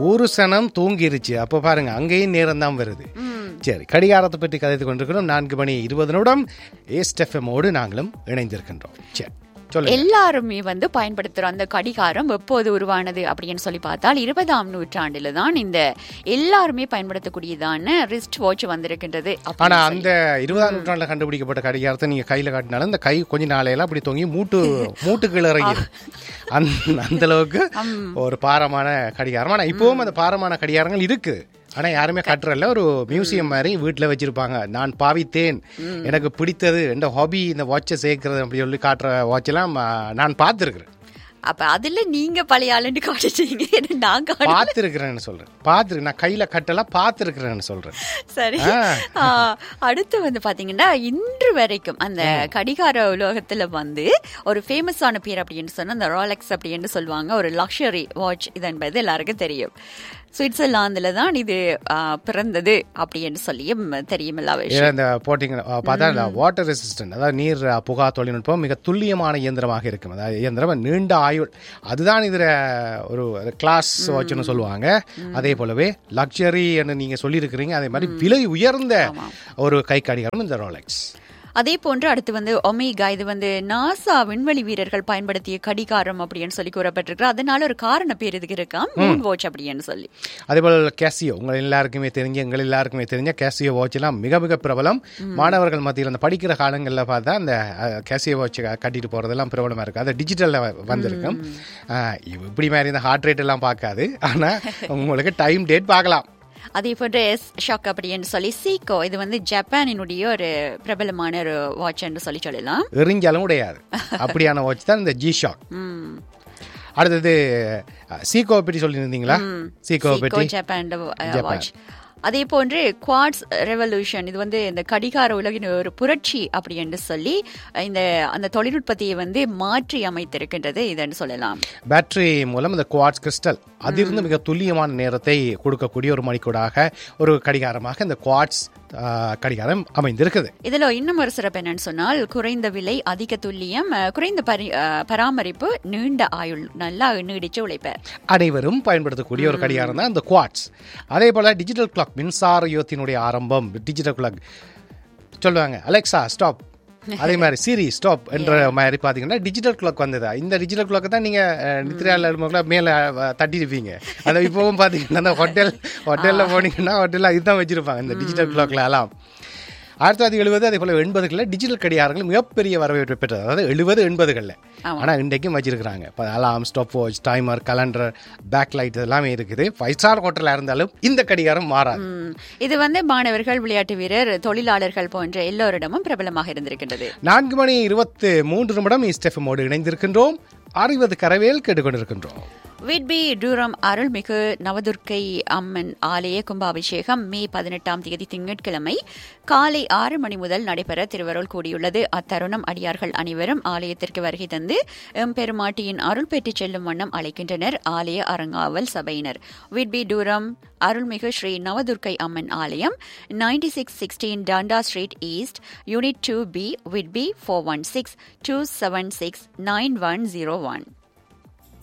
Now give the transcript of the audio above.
ஒரு சனம் தூங்கிருச்சு அப்போ பாருங்க அங்கேயும் நேரம் தான் வருது சரி கடிகாரத்தை பற்றி கதைத்து கொண்டிருக்கிறோம் நான்கு மணி இருபது நிமிடம் ஏஸ்டெஃப்எம்மோடு நாங்களும் இணைந்திருக்கின்றோம் சரி சொல்லுங்க எல்லாருமே வந்து பயன்படுத்துற அந்த கடிகாரம் எப்போது உருவானது அப்படின்னு சொல்லி பார்த்தால் இருபதாம் நூற்றாண்டுல தான் இந்த எல்லாருமே பயன்படுத்தக்கூடியதான ரிஸ்ட் வாட்ச் வந்திருக்கின்றது அப்படின்னு ஆனா சொல்லி. அந்த இருபதாம் நூற்றாண்டுல கண்டுபிடிக்கப்பட்ட கடிகாரத்தை நீங்க கையில காட்டினாலும் இந்த கை கொஞ்ச நாளையெல்லாம் அப்படி தொங்கி மூட்டு மூட்டுக்குள்ள இறங்கிடும் அந்த அந்த அளவுக்கு ஒரு பாரமான கடிகாரம் ஆனா இப்பவும் அந்த பாரமான கடிகாரங்கள் இருக்கு ஆனா யாருமே கட்டுறல ஒரு மியூசியம் மாதிரி வீட்டுல வச்சிருப்பாங்க நான் பாவித்தேன் எனக்கு பிடித்தது இந்த ஹாபி இந்த வாட்சை சேர்க்கறது அப்படி சொல்லி காட்டுற வாட்ச் எல்லாம் ஆ, நான் பார்த்துருக்கிறேன் அப்ப அதுல நீங்க பழைய ஆளுன்னு காட்டிட்டீங்க ஏன்னா நான் காட்ட பார்த்துருக்கிறேன்னு சொல்றேன் பார்த்துருக்கு நான் கையில கட்டெல்லாம் பார்த்துருக்கிறேன்னு சொல்றேன் சரி ஆ. ஆ, அடுத்து வந்து பாத்தீங்கன்னா இன்று வரைக்கும் அந்த கடிகார உலகத்துல வந்து ஒரு ஃபேமஸான பேர் அப்படின்னு சொன்னா அந்த ராலெக்ஸ் அப்படின்னு சொல்லுவாங்க ஒரு லக்ஷரி வாட்ச் இது என்பது எல்லாருக்கும் தெரியும் சுவிட்சர்லாந்துல தான் இது ஆ, பிறந்தது அப்படின்னு சொல்லியும் தெரியும் எல்லா விஷயம் ஏன்னா இந்த போட்டிங்க அஹ், பார்த்தா வாட்டர் ரெசிஸ்டன்ட் அதாவது நீர் அஹ், புகா தொழில்நுட்பம் மிக துல்லியமான இயந்திரமாக இருக்கும் அதாவது இயந்திரம் நீண்ட ஆயுள் அதுதான் இதுல ஒரு கிளாஸ் வாட்ச்னு சொல்லுவாங்க அதே போலவே லக்ஸரி என்று நீங்க சொல்லியிருக்கிறீங்க அதே மாதிரி விலை உயர்ந்த ஒரு கை கடிகாரம் இந்த ரோலெக்ஸ் அதே போன்று அடுத்து வந்து ஒமேகா இது வந்து நாசா விண்வெளி வீரர்கள் பயன்படுத்திய கடிகாரம் அப்படின்னு சொல்லி கூறப்பட்டிருக்கு அதனால ஒரு காரண பேர் இதுக்கு இருக்காம் மூன் வாட்ச் அப்படின்னு சொல்லி அதே போல் கேசியோ உங்கள் எல்லாருக்குமே தெரிஞ்ச எங்கள் எல்லாருக்குமே தெரிஞ்ச கேசியோ வாட்ச் எல்லாம் மிக மிக பிரபலம் மாணவர்கள் மத்தியில் அந்த படிக்கிற காலங்களில் பார்த்தா அந்த அஹ், கேசியோ வாட்ச் கட்டிட்டு போறதெல்லாம் பிரபலமா இருக்கு அது டிஜிட்டல்ல வந்திருக்கும் அஹ், இப்படி மாதிரி இந்த ஹார்ட் ரேட் எல்லாம் பார்க்காது ஆனா உங்களுக்கு டைம் டேட் பார்க்கலாம் அதே போன்று எஸ் ஷாக் அப்படின்னு சொல்லி சீக்கோ இது வந்து ஜப்பானினுடைய ஒரு பிரபலமான ஒரு வாட்ச் என்று சொல்லி சொல்லலாம் எரிஞ்சாலும் உடையாது அப்படியான வாட்ச் தான் இந்த ஜி ஷாக் ம். அடுத்தது அஹ், சீகோ பற்றி சொல்லியிருந்தீங்களா சீகோ சீக்கோ பற்றி ஜப்பான் ஜப்பான். வாட்ச் அதே போன்று குவாட்ஸ் ரெவல்யூஷன் இது வந்து இந்த கடிகார உலகின் ஒரு புரட்சி அப்படி என்று சொல்லி இந்த அந்த தொழில்நுட்பத்தை வந்து மாற்றி அமைத்திருக்கின்றது இதன்னு சொல்லலாம் பேட்டரி மூலம் இந்த குவாட்ஸ் கிறிஸ்டல் அதிலிருந்து மிக துல்லியமான நேரத்தை கொடுக்கக்கூடிய ஒரு மணிக்கூடாக ஒரு கடிகாரமாக இந்த குவாட்ஸ் அஹ், கடிகாரம் அமைந்திருக்குது இதுல இன்னும் ஒரு சிறப்பு என்னன்னு சொன்னால் குறைந்த விலை அதிக துல்லியம் அஹ், குறைந்த பரி- அஹ், பராமரிப்பு நீண்ட ஆயுள் நல்லா நீடிச்சு உழைப்பார் அனைவரும் பயன்படுத்தக்கூடிய ஒரு கடிகாரம் தான் இந்த குவாட்ஸ் அதே போல டிஜிட்டல் கிளாக் மின்சார யுகத்தினுடைய ஆரம்பம் டிஜிட்டல் கிளாக் சொல்லுவாங்க அலெக்சா ஸ்டாப் அதே மாதிரி சிரி ஸ்டாப் என்ற மாதிரி பார்த்தீங்கன்னா டிஜிட்டல் கிளாக் வந்ததா இந்த டிஜிட்டல் கிளாக் தான் நீங்க அஹ், நித்ரையால இருக்கும்போது மேலே அஹ், தட்டிருப்பீங்க அதை இப்போவும் பார்த்தீங்கன்னா அந்த ஹோட்டல் ஹோட்டலில் போனீங்கன்னா ஹோட்டலில் இதுதான் வச்சிருப்பாங்க இந்த டிஜிட்டல் கிளாக்ல எல்லாம் ஆயிரத்தி தொள்ளாயிரத்தி எழுபது அதே போல எண்பதுகளில் டிஜிட்டல் கடிகாரங்கள் மிகப்பெரிய வரவேற்பு பெற்றது அதாவது எழுபது எண்பதுகளில் ஆனா இன்றைக்கும் வச்சிருக்கிறாங்க இப்போ alarm stopwatch timer calendar backlight எல்லாமே இருக்குது ஃபைவ் ஸ்டார் ஹோட்டலாக இருந்தாலும் இந்த கடிகாரம் மாறாது ம். இது வந்து மாணவர்கள் விளையாட்டு வீரர் தொழிலாளர்கள் போன்ற எல்லோரிடமும் பிரபலமாக இருந்திருக்கின்றது நான்கு மணி இருபத்து மூன்று நிமிடம் இஸ்டெஃபமோடு இணைந்திருக்கின்றோம் அறிவது கரவேல் கேட்டுக்கொண்டிருக்கின்றோம் விட்பி டூரம் அருள்மிகு நவதுர்க்கை அம்மன் ஆலய கும்பாபிஷேகம் மே பதினெட்டாம் தேதி திங்கட்கிழமை காலை ஆறு மணி முதல் நடைபெற திருவருள் கூடியுள்ளது அத்தருணம் அடியார்கள் அனைவரும் ஆலயத்திற்கு வருகை தந்து எம்பெருமாட்டியின் அருள் பெற்றுச் செல்லும் வண்ணம் அழைக்கின்றனர் ஆலய அரங்காவல் சபையினர் விட்பி டூரம் அருள்மிகு ஸ்ரீ நவதுர்க்கை அம்மன் ஆலயம் ninety six sixteen Dundas street east unit two B Whitby four one six two seven six nine one zero one